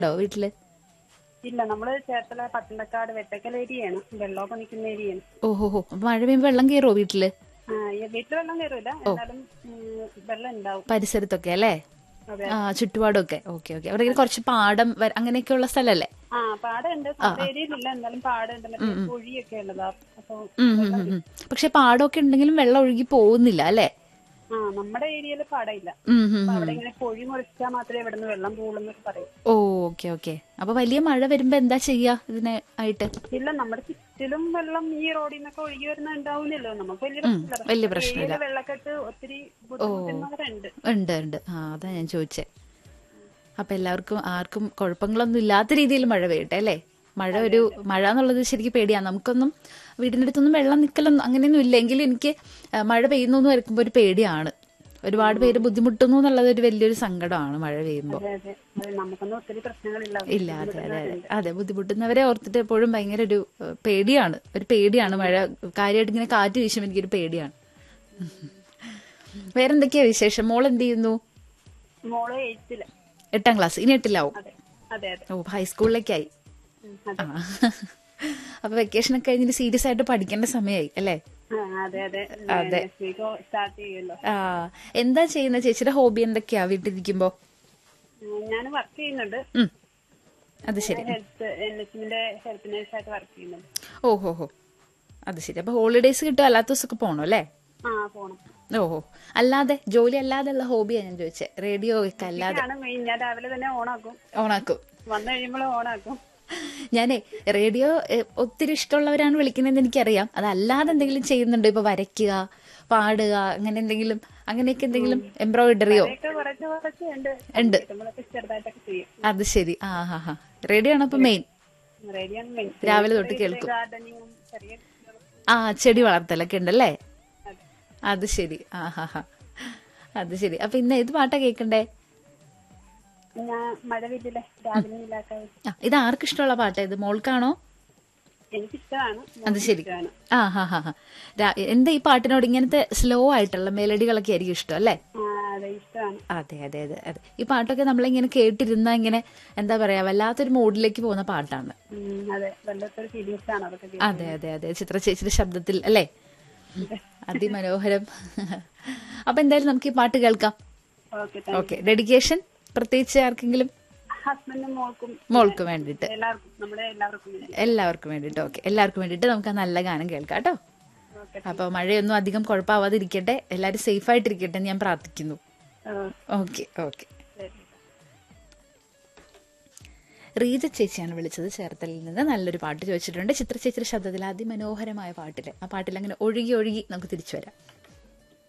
ഉണ്ടോ വീട്ടില് ഇല്ല നമ്മള് ചേർത്തല പട്ടണക്കാട് വെട്ടക്കൽ ഏരിയയാണ് വെള്ളമൊക്കെ നിൽക്കുന്ന ഏരിയയാണ് ഓഹോ ഹോ അപ്പൊ മഴ പെയ്യുമ്പോ വെള്ളം കയറുമോ വീട്ടില് ആ ഈ വീട്ടിൽ വെള്ളം കയറില്ല എന്നാലും ഉം, വെള്ളം ഉണ്ടാവും പരിസരത്തൊക്കെ അല്ലേ അതെ ആ ചുറ്റുപാടൊക്കെ ഓക്കെ ഓക്കെ അവിടെ ഇങ്ങനെ കുറച്ച് പാടം വര- അങ്ങനെയൊക്കെയുള്ള സ്ഥലല്ലേ ആ പാടമുണ്ട് സ്വന്തം ഏരിയയിലില്ല എന്നാലും പാടമുണ്ട് മറ്റേ കുഴിയൊക്കെ ഉള്ളതാ അപ്പൊ ഉം, ഉം, ഉം, ഉം. പക്ഷെ പാടമൊക്കെ ഉണ്ടെങ്കിലും വെള്ളം ഒഴുകി പോകുന്നില്ല അല്ലേ ആ നമ്മുടെ ഏരിയയിൽ പാടമില്ല ഉം, ഉം, അപ്പൊ ഉം. അവിടെ ഇങ്ങനെ പൊഴി മുറിച്ചാൽ മാത്രമേ ഇവിടുന്ന് വെള്ളം പോകുള്ളൂ പറയും ഓ ഓക്കെ ഓക്കെ അപ്പൊ വലിയ മഴ വരുമ്പോ എന്താ ചെയ്യാ ഇതിനെ ആയിട്ട് ഇല്ല നമ്മുടെ ചുറ്റിലും വെള്ളം ഈ റോഡിൽ നിന്നൊക്കെ ഒഴുകി വരുന്ന ഉണ്ടാവില്ലല്ലോ നമുക്ക് വലിയ ഉം, പ്രശ്നമില്ല വലിയ പക്ഷേ പ്രശ്നമില്ല. ഏരിയയില് വെള്ളക്കെട്ട് ഒത്തിരി ബുദ്ധിമുട്ടുന്നവരുണ്ട് ഉണ്ട് ഉണ്ട് ആ അതാ ഞാൻ ചോദിച്ചേ അപ്പൊ എല്ലാവർക്കും ആർക്കും കുഴപ്പങ്ങളൊന്നും ഇല്ലാത്ത രീതിയിൽ മഴ പെയ്യട്ടെ അല്ലേ മഴ ഒരു മഴ എന്നുള്ളത് ശരിക്കും പേടിയാണ് നമുക്കൊന്നും വീടിന്റെ അടുത്തൊന്നും വെള്ളം നിൽക്കലൊന്നും അങ്ങനെയൊന്നും ഇല്ല എങ്കിലും എനിക്ക് ആ, മഴ പെയ്യുന്നു എന്ന് വരക്കുമ്പോൾ ഒരു പേടിയാണ് ഒരുപാട് പേര് ബുദ്ധിമുട്ടുന്നു എന്നുള്ളത് ഒരു വലിയൊരു സങ്കടമാണ് മഴ പെയ്യുമ്പോൾ അതെ അതെ അതെ നമുക്കൊന്നും ഒത്തിരി പ്രശ്നങ്ങളില്ല ഇല്ല അതെ അതെ അതെ അതെ ബുദ്ധിമുട്ടുന്നവരെ ഓർത്തിട്ട് എപ്പോഴും ഭയങ്കര ഒരു ഏഹ്, പേടിയാണ് ഒരു പേടിയാണ് മഴ കാര്യമായിട്ട് ഇങ്ങനെ കാറ്റ് വീശുമ്പോൾ എനിക്കൊരു പേടിയാണ് വേറെന്തൊക്കെയാ വിശേഷം മോൾ എന്ത് ചെയ്യുന്നു മോള് എയ്ത്തില് എട്ടാം ക്ലാസ് ഇനി എട്ടിലാവും അതെ അതെ അതെ ഓ ഹൈസ്കൂളിലേക്കായി ഉം, അതെ ആ അപ്പൊ വെക്കേഷൻ ഒക്കെ കഴിഞ്ഞിട്ട് സീരിയസ് ആയിട്ട് പഠിക്കേണ്ട സമയമായി അല്ലേ ആ, അതെ അതെ അതെ. സ്റ്റാർട്ട് ചെയ്യുമല്ലോ ആ എന്താ ചെയ്യുന്ന ചേച്ചിയുടെ ഹോബി എന്തൊക്കെയാ വീട്ടിലിരിക്കുമ്പോ ഞാൻ വർക്ക് ചെയ്യുന്നുണ്ട് ഉം അത് ശരി ഹെൽത്ത് എൻ എച്ചിന്റെ ഹെൽത്ത് നേഴ്സായിട്ട് വർക്ക് ചെയ്യുന്നുണ്ട് ഓ ഹോ ഹോ അത് ശരി അപ്പൊ ഹോളിഡേയ്സ് കിട്ടും അല്ലാത്ത ദിവസമൊക്കെ പോകണം അല്ലേ ആ പോണം ഓഹോ അല്ലാതെ ജോലി അല്ലാതെയുള്ള ഹോബിയാ ഞാൻ ചോദിച്ചേ റേഡിയോ ഒക്കെ അല്ലാതെ ആണ് മെയിൻ ഞാൻ രാവിലെ തന്നെ ഓണാക്കും ഓണാക്കും വന്നു കഴിയുമ്പോൾ ഓണാക്കും ഞാനേ റേഡിയോ എഹ്, ഒത്തിരി ഇഷ്ടമുള്ളവരാണ് വിളിക്കുന്നതെന്ന് എനിക്കറിയാം അതല്ലാതെ എന്തെങ്കിലും ചെയ്യുന്നുണ്ടോ ഇപ്പൊ വരയ്ക്കുക പാടുക അങ്ങനെ എന്തെങ്കിലും അങ്ങനെയൊക്കെ എന്തെങ്കിലും എംബ്രോയിഡറിയോ അതൊക്കെ കുറച്ച് കുറച്ച് ഉണ്ട് ഉണ്ട്. നമ്മളൊക്കെ ചെറുതായിട്ടൊക്കെ ചെയ്യും അത് ശരി ആ ഹാ ഹാ റേഡിയോ ആണ് അപ്പൊ മെയിൻ റെഡിയാണ് മെയിൻ രാവിലെ തൊട്ട് കേൾക്കും ഗാർഡനിങ്ങും ചെറിയ ആ ചെടി വളർത്തലൊക്കെ ഉണ്ടല്ലേ അതെ. അത് ശരി ആ ഹാ ഹാ അത് ശരി അപ്പൊ ഇന്ന് ഏത് പാട്ടാ കേൾക്കണ്ടേ ഞാൻ മഴവില്ലേ രാവിലെ ഇല്ലാക്കായി ആ ഇത് ആർക്കും ഇഷ്ടമുള്ള പാട്ടാ ഇത് മോൾക്കാണോ എനിക്കിഷ്ടമാണ് അത് ശരി ഇഷ്ടമാണ് ആ ഹാ ഹാ ഹാ രാ- എന്താ ഈ പാട്ടിനോട് ഇങ്ങനത്തെ സ്ലോ ആയിട്ടുള്ള മെലഡികളൊക്കെ ആയിരിക്കും ഇഷ്ടം അല്ലേ ആ അതെ ഇഷ്ടമാണ് അതെ അതെ അതെ അതെ ഈ പാട്ടൊക്കെ നമ്മളിങ്ങനെ കേട്ടിരുന്ന ഇങ്ങനെ എന്താ പറയാ വല്ലാത്തൊരു മൂഡിലേക്ക് പോകുന്ന പാട്ടാണ് ഉം, അതെ വല്ലാത്തൊരു ഫീലിങ്സ് ആണ് അതൊക്കെ അതെ അതെ അതെ ചിത്ര ചേച്ചിയുടെ ശബ്ദത്തിൽ അല്ലേ അതിമനോഹരം അപ്പൊ എന്തായാലും നമുക്ക് ഈ പാട്ട് കേൾക്കാം ഓക്കെ ഓക്കെ ഡെഡിക്കേഷൻ പ്രത്യേകിച്ച് ആർക്കെങ്കിലും ഹസ്ബൻഡും മോൾക്കും മോൾക്ക് വേണ്ടിയിട്ട് എല്ലാവർക്കും നമ്മുടെ എല്ലാവർക്കും വേണ്ടി. എല്ലാവർക്കും വേണ്ടിയിട്ട് ഓക്കെ എല്ലാവർക്കും വേണ്ടിയിട്ട് നമുക്ക് ആ നല്ല ഗാനം കേൾക്കാം കേട്ടോ ഓക്കെ അപ്പൊ മഴയൊന്നും അധികം കുഴപ്പമാവാതിരിക്കട്ടെ എല്ലാവരും സേഫ് ആയിട്ടിരിക്കട്ടെ എന്ന് ഞാൻ പ്രാർത്ഥിക്കുന്നു ആ, ഓക്കെ ഓക്കെ ശരി. റീജ ചേച്ചിയാണ് വിളിച്ചത് ചേർത്തലിൽ നിന്ന് നല്ലൊരു പാട്ട് ചോദിച്ചിട്ടുണ്ട് ചിത്ര ചേച്ചിയുടെ ശബ്ദത്തിൽ അതിമനോഹരമായ പാട്ടില് ആ പാട്ടിൽ അങ്ങനെ ഒഴുകി ഒഴുകി നമുക്ക് തിരിച്ചു വരാം